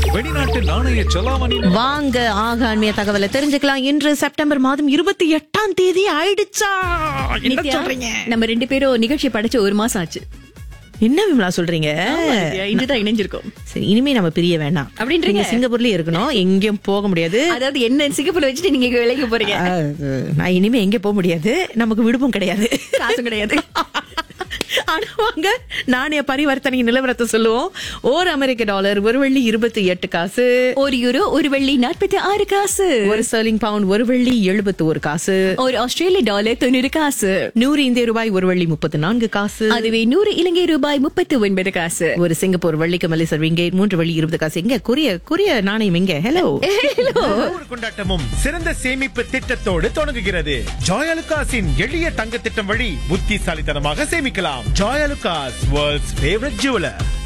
வெளிநாட்டு நாணய செலாவணி வாங்க ஆகாண்மைய தகவலை தெரிஞ்சுக்கலாம் இன்று செப்டம்பர் மாதம் இருபத்தி எட்டாம் தேதி ஆயிடுச்சா என்ன நித்யா, சொல்றீங்க நம்ம ரெண்டு பேரும் நிகழ்ச்சி படைச்சு ஒரு மாசம் ஆச்சு என்ன விமலா சொல்றீங்க நித்யா, இன்றுதான் இணைஞ்சிருக்கோம் சரி இனிமே நம்ம பிரிய வேண்டாம் அப்படின்றீங்க? நீங்க சிங்கப்பூர்லயே இருக்கணும் எங்கேயும் போக முடியாது அதாவது என்ன சிங்கப்பூர்ல வச்சுட்டு நீங்க இங்க விலைக்கு போறீங்க அஹ், நான் இனிமே எங்கே போக முடியாது நமக்கு விடுப்பும் கிடையாது காசும் கிடையாது ஆனா வாங்க நாணய பரிவர்த்தனை நிலவரத்தை சொல்லுவோம் ஓர் அமெரிக்க டாலர் ஒரு வெள்ளி இருபத்தி எட்டு காசு ஒரு யூரோ ஒரு வெள்ளி நாற்பத்தி ஆறு காசு ஒரு ஸ்டர்லிங் பவுண்ட் ஒரு வெள்ளி எழுபத்தி ஒரு காசு ஒரு ஆஸ்திரேலிய டாலர் தொண்ணூறு காசு நூறு இந்திய ரூபாய் ஒரு வெள்ளி முப்பத்தி நான்கு காசு அதுவே நூறு இலங்கை ரூபாய் முப்பத்தி ஒன்பது காசு ஒரு சிங்கப்பூர் வெள்ளிக்கு மலேசர் இங்கே மூன்று வெள்ளி இருபது காசு எங்க கொரிய கொரிய நாணயம் எங்க ஹலோ ஒவ்வொரு கொண்டாட்டமும் சிறந்த சேமிப்பு திட்டத்தோடு தொடங்குகிறது ஜாயலுகாஸின் எளிய தங்க திட்டம் வழி புத்திசாலித்தனமாக சேமிக்கலாம் ஜாயலுகாஸ் வேர்ல்ட்ஸ் ஃபேவரட் ஜுவலர்